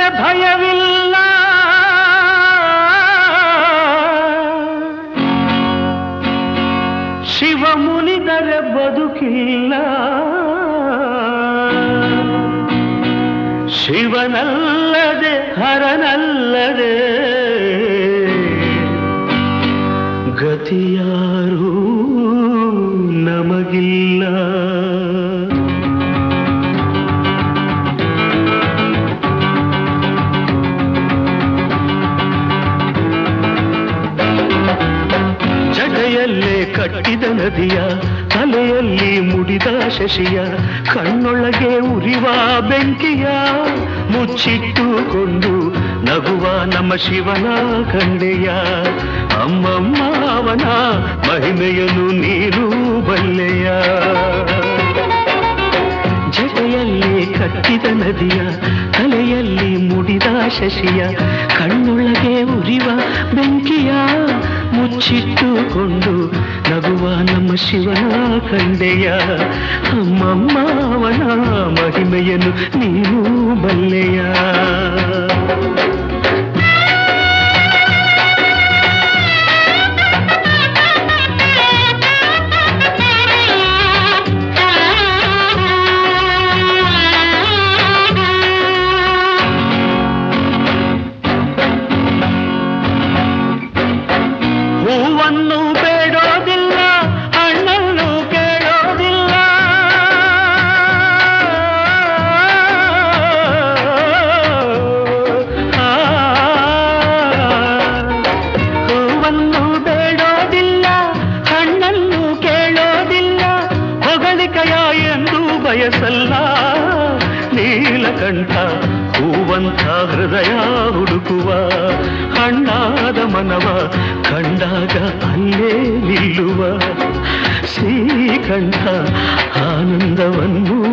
ಭಯವಿಲ್ಲ ಶಿವ ಮುನಿದರೆ ಬದುಕಿಲ್ಲ ಶಿವನಲ್ಲದೆ ಹರನಲ್ಲದೆ ಗತಿಯಾರೂ ನಮಗಿಲ್ಲ ಜಡೆಯಲ್ಲೇ ಕಟ್ಟಿದ ನದಿಯ ತಲೆಯಲ್ಲಿ ಮುಡಿದ ಶಶಿಯ ಕಣ್ಣೊಳಗೆ ಉರಿವ ಬೆಂಕಿಯ ಮುಚ್ಚಿಟ್ಟುಕೊಂಡು ನಗುವ ನಮ್ಮ ಶಿವನ ಕಂಡೆಯ ಅಮ್ಮಮ್ಮ ಅವನ ಮಹಿಮೆಯನ್ನು ನೀನು ಬಲ್ಲೆಯ ಜಡೆಯಲ್ಲಿ ಕಟ್ಟಿದ ನದಿಯ ತಲೆಯಲ್ಲಿ ಮುಡಿದ ಶಶಿಯ ಕಣ್ಣೊಳಗೆ ಉರಿವ ಬೆಂಕಿಯ ಮುಚ್ಚಿಟ್ಟುಕೊಂಡು ನಗುವ ನಮ್ಮ ಶಿವನ ಕಂಡೆಯ ಅಮ್ಮಮ್ಮ ಅವನ ಮಹಿಮೆಯನ್ನು ನೀನು ಬಲ್ಲೆಯ ಹೂವನ್ನು ಬೇಡೋದಿಲ್ಲ ಹಣ್ಣನ್ನು ಕೇಳೋದಿಲ್ಲ ಆ, ಹೂವನ್ನು ಬೇಡೋದಿಲ್ಲ ಹಣ್ಣನ್ನು ಕೇಳೋದಿಲ್ಲ ಹೊಗಳಿಕೆಯ ಎಂದು ಬಯಸಲ್ಲ ನೀಲಕಂಠ ಹೂವಂತ ಹೃದಯ ಹುಡುಕುವ ಹಣ್ಣಾದ ಮನವ ಕಂಡಾಗ ಅಲ್ಲೇ ನಿಲ್ಲುವ ಶ್ರೀಕಂಠ ಆನಂದವನ್ನು